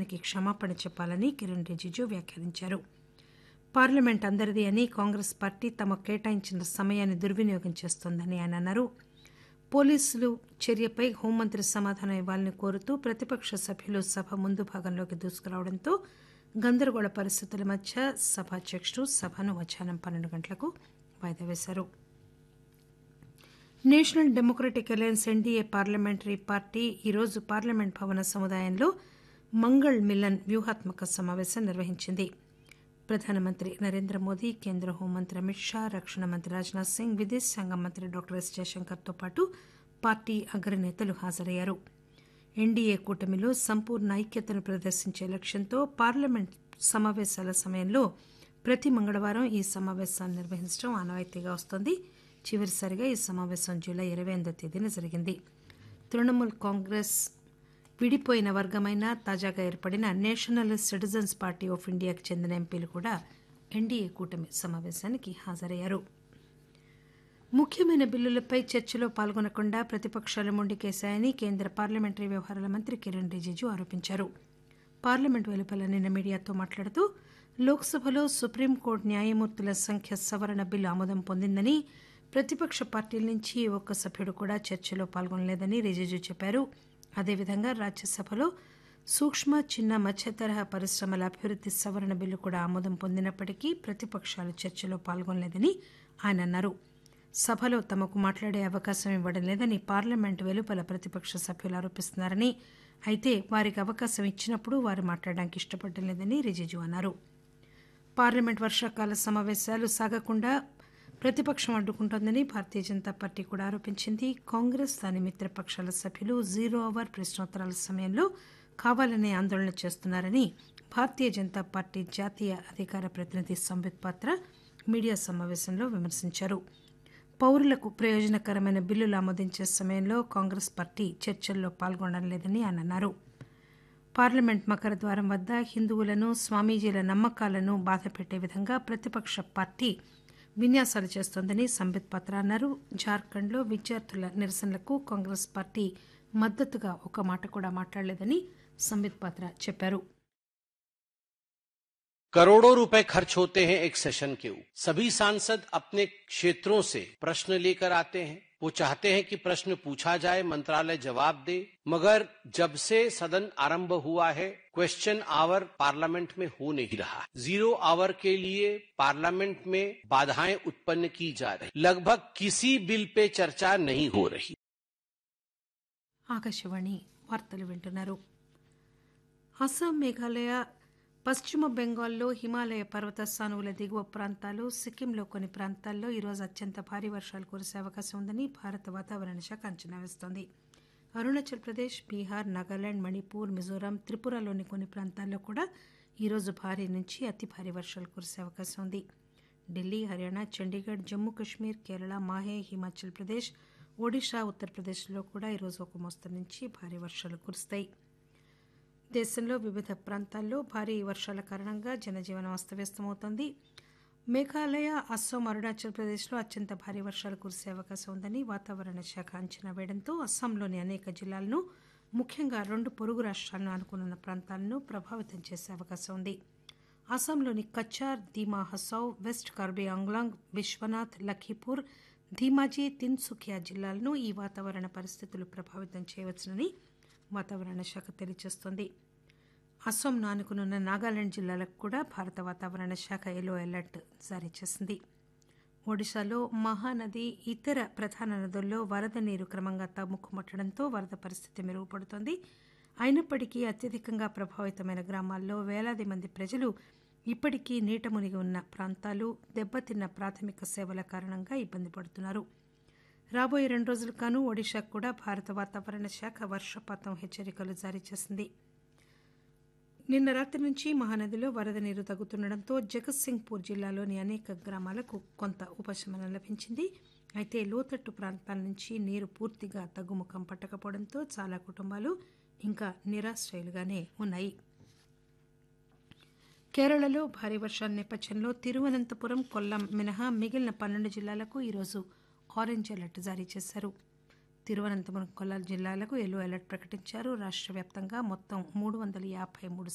దేశానికి క్షమాపణ చెప్పాలని కిరణ్ రిజిజు వ్యాఖ్యానించారు పార్లమెంట్ అందరిది అని కాంగ్రెస్ పార్టీ తమకు కేటాయించిన సమయాన్ని దుర్వినియోగం చేస్తోందని ఆయన అన్నారు పోలీసులు చర్యపై హోంమంత్రి సమాధానం ఇవ్వాలని కోరుతూ ప్రతిపక్ష సభ్యులు సభ ముందు భాగంలోకి దూసుకురావడంతో గందరగోళ పరిస్థితుల మధ్య సభాధ్యక్షుడు సభను మధ్యాహ్నం పన్నెండు గంటలకు వాయిదా వేశారు national democratic alliance NDA parliamentary party ఈరోజు పార్లమెంట్ భవన సముదాయంలో మంగళ్ మిలన్ వ్యూహాత్మక సమావేశం నిర్వహించింది ప్రధానమంత్రి నరేంద్ర మోదీ కేంద్ర హోంమంత్రి అమిత్ షా రక్షణ మంత్రి రాజ్నాథ్ సింగ్ విదేశాంగ మంత్రి డాక్టర్ ఎస్ జయశంకర్తో పాటు పార్టీ అగ్రనేతలు హాజరయ్యారు ఎన్డీఏ కూటమిలో సంపూర్ణ ఐక్యతను ప్రదర్శించే లక్ష్యంతో పార్లమెంట్ సమావేశాల సమయంలో ప్రతి మంగళవారం ఈ సమావేశాన్ని నిర్వహించడం ఆనవాయితీగా వస్తోంది చివరిసారిగా ఈ సమావేశం జూలై ఇరవై ఎనిమిదో తేదీన జరిగింది తృణమూల్ కాంగ్రెస్ విడిపోయిన వర్గమైన తాజాగా ఏర్పడిన నేషనల్ సిటిజన్స్ పార్టీ ఆఫ్ ఇండియాకు చెందిన ఎంపీలు కూడా ఎన్డీఏ కూటమి సమావేశానికి హాజరయ్యారు ముఖ్యమైన బిల్లులపై చర్చలో పాల్గొనకుండా ప్రతిపక్షాలు మొండికేశాయని కేంద్ర పార్లమెంటరీ వ్యవహారాల మంత్రి కిరణ్ రిజిజు ఆరోపించారు పార్లమెంట్ వెలుపల నిన్న మీడియాతో మాట్లాడుతూ లోక్సభలో సుప్రీంకోర్టు న్యాయమూర్తుల సంఖ్య సవరణ బిల్లు ఆమోదం పొందిందని ప్రతిపక్ష పార్టీల నుంచి ఒక్క సభ్యుడు కూడా చర్చలో పాల్గొనలేదని రిజిజు చెప్పారు అదేవిధంగా రాజ్యసభలో సూక్ష్మ చిన్న మధ్య తరహా పరిశ్రమల అభివృద్ది సవరణ బిల్లు కూడా ఆమోదం పొందినప్పటికీ ప్రతిపక్షాలు చర్చలో పాల్గొనలేదని ఆయన అన్నారు సభలో తమకు మాట్లాడే అవకాశం ఇవ్వడం లేదని పార్లమెంట్ వెలుపల ప్రతిపక్ష సభ్యులు ఆరోపిస్తున్నారని అయితే వారికి అవకాశం ఇచ్చినప్పుడు వారు మాట్లాడడానికి ఇష్టపడడం లేదని రిజిజు అన్నారు పార్లమెంట్ వర్షాకాల సమావేశాలు సాగకుండా ప్రతిపక్షం అడ్డుకుంటోందని భారతీయ జనతా పార్టీ కూడా ఆరోపించింది కాంగ్రెస్ దాని మిత్రపక్షాల సభ్యులు జీరో అవర్ ప్రశ్నోత్తరాల సమయంలో కావాలనే ఆందోళన చేస్తున్నారని భారతీయ జనతా పార్టీ జాతీయ అధికార ప్రతినిధి సంబిత్ పాత్ర మీడియా సమావేశంలో విమర్శించారు పౌరులకు ప్రయోజనకరమైన బిల్లులు ఆమోదించే సమయంలో కాంగ్రెస్ పార్టీ చర్చల్లో పాల్గొనడం లేదని ఆయన అన్నారు పార్లమెంట్ మకర ద్వారం వద్ద హిందువులను స్వామీజీల నమ్మకాలను బాధపెట్టే విధంగా ప్రతిపక్ష పార్టీ విన్యాసాలు చేస్తోందని సంబిత్ పాత్ర అన్నారు జార్ఖండ్లో విద్యార్థుల నిరసనలకు కాంగ్రెస్ పార్టీ మద్దతుగా ఒక మాట కూడా మాట్లాడలేదని సంబిత్ పాత్ర చెప్పారు करोड़ों रुपए खर्च होते हैं एक सेशन के ऊपर सभी सांसद अपने क्षेत्रों से प्रश्न लेकर आते हैं वो चाहते हैं कि प्रश्न पूछा जाए मंत्रालय जवाब दे मगर जब से सदन आरंभ हुआ है क्वेश्चन आवर पार्लियामेंट में हो नहीं रहा जीरो आवर के लिए पार्लियामेंट में बाधाएं उत्पन्न की जा रही लगभग किसी बिल पे चर्चा नहीं हो रही ఆకాశవాణి వార్తలు వింటున్నారు అస్సాం మేఘాలయ పశ్చిమ బెంగాల్లో హిమాలయ పర్వత సానువుల దిగువ ప్రాంతాలు సిక్కింలో కొన్ని ప్రాంతాల్లో ఈరోజు అత్యంత భారీ వర్షాలు కురిసే అవకాశం ఉందని భారత వాతావరణ శాఖ అంచనా వేస్తోంది అరుణాచల్ ప్రదేశ్ బీహార్ నాగాలాండ్ మణిపూర్ మిజోరాం త్రిపురలోని కొన్ని ప్రాంతాల్లో కూడా ఈరోజు భారీ నుంచి అతి భారీ వర్షాలు కురిసే అవకాశం ఉంది ఢిల్లీ హర్యానా చండీగఢ్ జమ్మూ కాశ్మీర్ కేరళ మాహే హిమాచల్ ప్రదేశ్ ఒడిషా ఉత్తరప్రదేశ్లో కూడా ఈరోజు ఒక మోస్తరు నుంచి భారీ వర్షాలు కురుస్తాయి దేశంలో వివిధ ప్రాంతాల్లో భారీ వర్షాల కారణంగా జనజీవనం అస్తవ్యస్తమవుతోంది మేఘాలయ అస్సాం అరుణాచల్ ప్రదేశ్లో అత్యంత భారీ వర్షాలు కురిసే అవకాశం ఉందని వాతావరణ శాఖ అంచనా వేయడంతో అస్సాంలోని అనేక జిల్లాలను ముఖ్యంగా రెండు పొరుగు రాష్ట్రాలను అనుకున్న ప్రాంతాలను ప్రభావితం చేసే అవకాశం ఉంది అస్సాంలోని కచ్చార్ ధీమా హసౌ వెస్ట్ కార్బీ ఆంగ్లాంగ్ విశ్వనాథ్ లఖీపూర్ ధీమాజీ తిన్సుకియా జిల్లాలను ఈ వాతావరణ పరిస్థితులు ప్రభావితం చేయవచ్చునని వాతావరణ శాఖ తెలియజేస్తోంది అస్సాంను ఆనుకునున్న నాగాలాండ్ జిల్లాలకు కూడా భారత వాతావరణ శాఖ ఎల్లో అలర్ట్ జారీ చేసింది ఒడిశాలో మహానది ఇతర ప్రధాన నదుల్లో వరద నీరు క్రమంగా తగ్గుముట్టడంతో వరద పరిస్థితి మెరుగుపడుతోంది అయినప్పటికీ అత్యధికంగా ప్రభావితమైన గ్రామాల్లో వేలాది మంది ప్రజలు ఇప్పటికీ నీట మునిగి ఉన్న ప్రాంతాలు దెబ్బతిన్న ప్రాథమిక సేవల కారణంగా ఇబ్బంది పడుతున్నారు రాబోయే రెండు రోజులు కాను ఒడిశాకు కూడా భారత వాతావరణ శాఖ వర్షపాతం హెచ్చరికలు జారీ చేసింది నిన్న రాత్రి నుంచి మహానదిలో వరద నీరు తగ్గుతుండటంతో జగత్సింగ్పూర్ జిల్లాలోని అనేక గ్రామాలకు కొంత ఉపశమనం లభించింది అయితే లోతట్టు ప్రాంతాల నుంచి నీరు పూర్తిగా తగ్గుముఖం పట్టకపోవడంతో చాలా కుటుంబాలు ఇంకా నిరాశ్రయులుగానే ఉన్నాయి కేరళలో భారీ వర్షాల నేపథ్యంలో తిరువనంతపురం కొల్లం మినహా మిగిలిన పన్నెండు జిల్లాలకు ఈరోజు ఆరెంజ్ అలర్ట్ జారీ చేశారు తిరువనంతపురం కొల్లాం జిల్లాలకు ఎల్లో అలర్ట్ ప్రకటించారు రాష్ట్ర వ్యాప్తంగా మొత్తం మూడు వందల యాభై మూడు